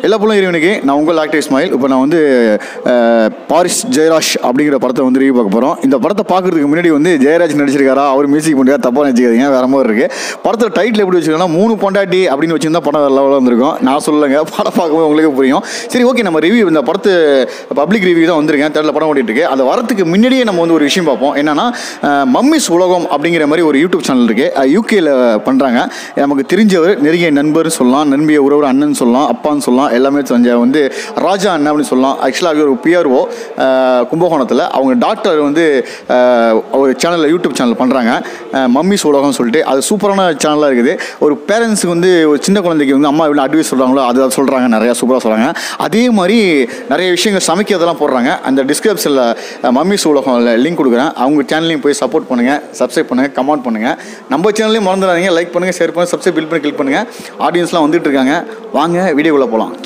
எல்லா புள்ளும் இறைவனுக்கு நான் உங்கள் ஆக்டர் இஸ்மாயில் இப்போ நான் வந்து அஹ், பாரிஸ் ஜெயராஜ் அப்படிங்கிற படத்தை வந்து ரிவ்யூ பார்க்க போகிறோம் இந்த படத்தை பார்க்கறதுக்கு முன்னாடி வந்து ஜெயராஜ் நடிச்சிருக்காரா அவர் மியூசிக் பண்ணியா தப்பாக நினச்சிக்காதீங்க வேற மாதிரி இருக்கு படத்தோட டைட்டில் எப்படி வச்சுருக்கோம்னா மூணு பொண்டாட்டி அப்படின்னு வச்சிருந்தா படம் வேறு லெவலில் வந்திருக்கும் நான் சொல்லலைங்க படம் பார்க்கும்போது உங்களுக்கு புரியும் சரி ஓகே நம்ம ரிவ்யூ இந்த படத்து பப்ளிக் ரிவ்யூ தான் வந்திருக்கேன் தேர்தல் படம் ஓடிட்டு இருக்கு அது வரத்துக்கு முன்னாடியே நம்ம வந்து ஒரு விஷயம் பார்ப்போம் என்னன்னா அஹ், மம்மிஸ் உலகம் அப்படிங்கிற மாதிரி ஒரு யூடியூப் சேனல் இருக்கு யூகேல பண்ணுறாங்க நமக்கு தெரிஞ்சவர் நெருங்கிய நண்பர் சொல்லலாம் நண்பிய உறவர் அண்ணன் சொல்லலாம் அப்பான்னு சொல்லலாம் எல்லாமே செஞ்ச வந்து ராஜா அண்ணன் அப்படின்னு சொல்லலாம் ஆக்சுவலாக ஒரு பிஆர்ஓ கும்பகோணத்தில் அவங்க டாக்டர் வந்து அஹ், ஒரு சேனலில் யூடியூப் சேனல் பண்ணுறாங்க மம்மிஸ் உலகம் சொல்லிட்டு அது சூப்பரான சேனலாக இருக்குது ஒரு பேரண்ட்ஸுக்கு வந்து ஒரு சின்ன குழந்தைக்கு வந்து அம்மா இவ்வளோ அட்வைஸ் சொல்கிறாங்களோ அதை சொல்கிறாங்க நிறையா சூப்பராக சொல்கிறாங்க அதே மாதிரி நிறைய விஷயங்கள் சமைக்கிறதெல்லாம் போடுறாங்க அந்த டிஸ்கிரிப்ஷனில் மம்மிஸ் உலகம் லிங்க் கொடுக்குறேன் அவங்க சேனல்லையும் போய் சப்போர்ட் பண்ணுங்கள் சப்ஸ்கிரைப் பண்ணுங்கள் கமெண்ட் பண்ணுங்கள் நம்ம சேனல்லையும் மறந்துடாதீங்க லைக் பண்ணுங்கள் ஷேர் பண்ணுங்கள் சப்ஸ்கிரைப் பில் பண்ணி கிளிக் பண்ணுங்கள் ஆடியன்ஸ்லாம் வந்துட்டு இருக்காங்க வாங்க வீடியோக்குள்ளே போகலாம்